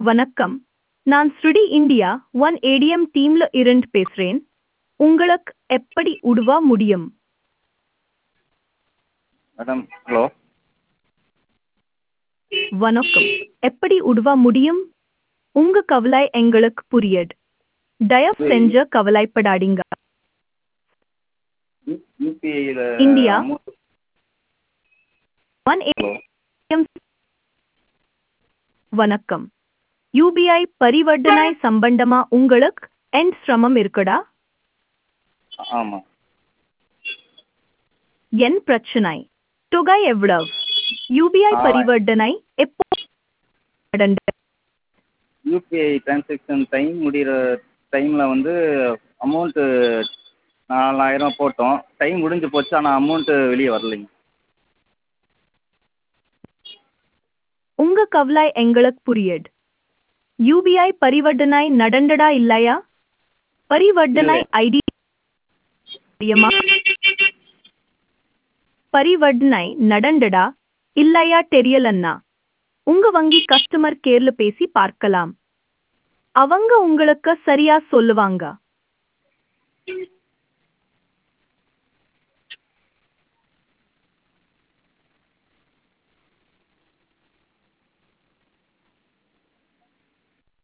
வணக்கம் நான் ஸ்ருடி இந்தியா ஒன் ஏடிஎம் டீம்ல இருந்து பேசுறேன் உங்களுக்கு எப்படி உதவ முடியும் மேடம் ஹலோ வணக்கம் எப்படி உதவ முடியும் உங்க கவலை எங்களுக்கு புரியுது தயவு செஞ்சு கவலைப்படாதீங்க யூபிஐயில் India. Amount one hello ATM வணக்கம் யூபிஐ பரிவர்த்தனை சம்பந்தமா உங்களுக்கு என் சிரமம் இருக்குடா ஆமாம் என் பிரச்சனை தொகை எவ்வளவு யூபிஐ ஆ. பரிவர்த்தனை எப்போ நடந்தது? யூபிஐ டிரான்சாக்ஷன் டைம் முடிகிற டைமில் வந்து அமௌண்ட்டு நாலாயிரம் போட்டோம் டைம் முடிஞ்சு போச்சு ஆனால் அமௌண்ட்டு வெளியே வரலைங்க உங்க கவலை எங்களுக்கு புரியுது யூபிஐ பரிவர்த்தனை நடந்தடா இல்லையா பரிவர்த்தனை ஐடி தெரியுமா பரிவர்த்தனை நடந்தடா இல்லையா தெரியலன்னா உங்க வங்கி கஸ்டமர் கேர்ல பேசி பார்க்கலாம் அவங்க உங்களுக்கு சரியா சொல்லுவாங்க